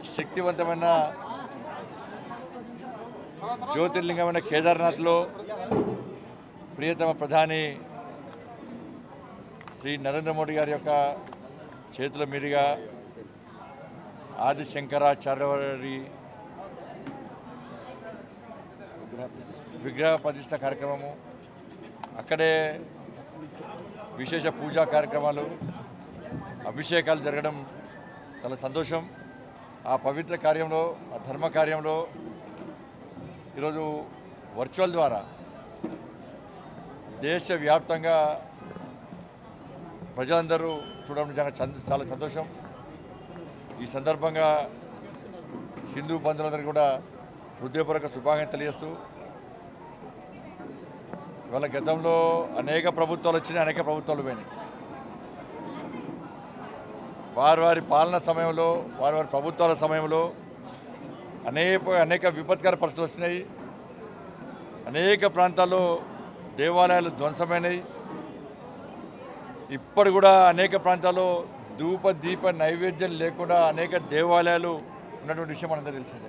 శక్తివంతమైన జ్యోతిర్లింగమైన కేదార్నాథ్లో ప్రియతమ ప్రధాని శ్రీ నరేంద్ర మోడీ గారి యొక్క చేతుల మీదుగా ఆది శంకరాచార్య వారి విగ్రహ ప్రతిష్ట కార్యక్రమము అక్కడే విశేష పూజా కార్యక్రమాలు అభిషేకాలు జరగడం చాలా సంతోషం ఆ పవిత్ర కార్యంలో ఆ ధర్మ కార్యంలో ఈరోజు వర్చువల్ ద్వారా దేశవ్యాప్తంగా ప్రజలందరూ చూడడం నిజంగా చంద- చాలా సంతోషం ఈ సందర్భంగా హిందూ బంధువులందరికీ కూడా హృదయపూర్వక శుభాకాంక్షలు తెలియజేస్తూ ఇవాళ గతంలో అనేక ప్రభుత్వాలు వచ్చినాయి అనేక ప్రభుత్వాలు పోయినాయి వారి వారి పాలన సమయంలో వారి వారి ప్రభుత్వాల సమయంలో అనేక అనేక విపత్కర పరిస్థితులు వచ్చినాయి అనేక ప్రాంతాల్లో దేవాలయాలు ధ్వంసమైనవి ఇప్పుడు కూడా అనేక ప్రాంతాల్లో ధూప దీప నైవేద్యం లేకుండా అనేక దేవాలయాలు ఉన్నటువంటి విషయం మనందరూ తెలిసిందే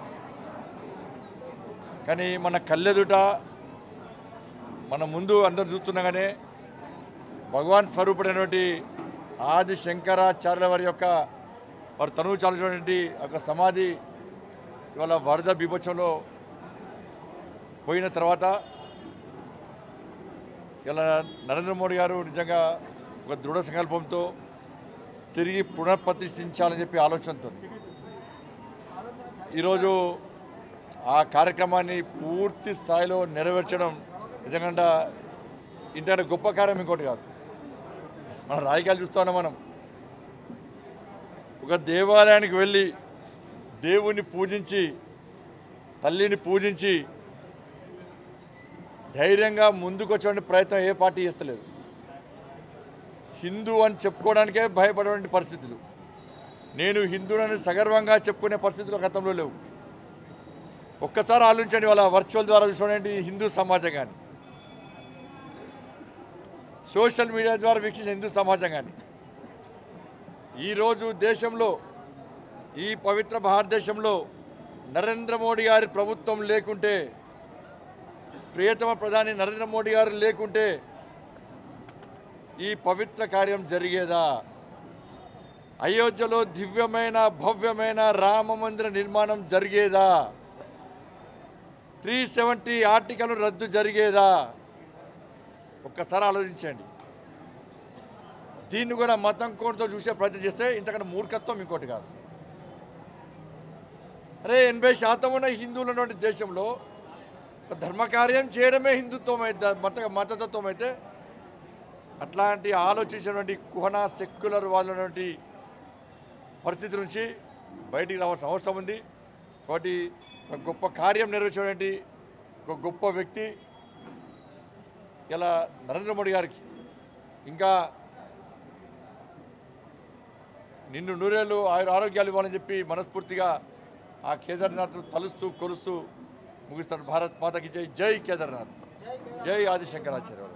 కానీ మన కళ్ళెదుట మన ముందు అందరు చూస్తుండగానే భగవాన్ స్వరూపుడైనటువంటి ఆది శంకరాచార్యుల వారి యొక్క వారు తనువు చాల్చినటువంటి ఒక సమాధి ఇవాళ వరద బీభత్సంలో పోయిన తర్వాత ఇలా నరేంద్ర మోడీ గారు నిజంగా ఒక దృఢ సంకల్పంతో తిరిగి పునఃప్రతిష్ఠించాలని చెప్పి ఆలోచనతో ఈరోజు ఆ కార్యక్రమాన్ని పూర్తి స్థాయిలో నెరవేర్చడం నిజంగా ఇంతకంటే గొప్ప కార్యం ఇంకోటి కాదు మన రాజకీయాలు చూస్తున్నాం మనం ఒక దేవాలయానికి వెళ్ళి దేవుణ్ణి పూజించి తల్లిని పూజించి ధైర్యంగా ముందుకు వచ్చే ప్రయత్నం ఏ పార్టీ చేస్తలేదు హిందూ అని చెప్పుకోవడానికే భయపడేటువంటి పరిస్థితులు నేను హిందువులని సగర్వంగా చెప్పుకునే పరిస్థితులు గతంలో లేవు ఒక్కసారి ఆలోచించండి వాళ్ళ వర్చువల్ ద్వారా చూడండి హిందూ సమాజం కానీ సోషల్ మీడియా ద్వారా వీక్షించిన హిందూ సమాజం కానీ ఈరోజు దేశంలో ఈ పవిత్ర భారతదేశంలో నరేంద్ర మోడీ గారి ప్రభుత్వం లేకుంటే ప్రియతమ ప్రధాని నరేంద్ర మోడీ గారు లేకుంటే ఈ పవిత్ర కార్యం జరిగేదా అయోధ్యలో దివ్యమైన భవ్యమైన రామ మందిర నిర్మాణం జరిగేదా త్రీ సెవెంటీ ఆర్టికల్ రద్దు జరిగేదా ఒక్కసారి ఆలోచించండి దీన్ని కూడా మతం కోణంతో చూసే ప్రయత్నం చేస్తే ఇంతకన్నా మూర్ఖత్వం ఇంకోటి కాదు అరే ఎనభై శాతం ఉన్న హిందువులు ఉన్నటువంటి దేశంలో ధర్మకార్యం చేయడమే హిందుత్వం అయితే మత మతతత్వం అయితే అట్లాంటి ఆలోచించినటువంటి కుహన సెక్యులర్ వాళ్ళటువంటి పరిస్థితి నుంచి బయటికి రావాల్సిన అవసరం ఉంది కాబట్టి ఒక గొప్ప కార్యం నెరవేర్చినటువంటి ఒక గొప్ప వ్యక్తి ఇలా నరేంద్ర మోడీ గారికి ఇంకా నిన్ను నూరేళ్ళు ఆయుర ఆరోగ్యాలు ఇవ్వాలని చెప్పి మనస్ఫూర్తిగా ఆ కేదార్నాథ్ తలుస్తూ కొలుస్తూ ముగిస్తాడు భారత్ మాతకి జై జై కేదార్నాథ్ జై ఆదిశంకరాచార్య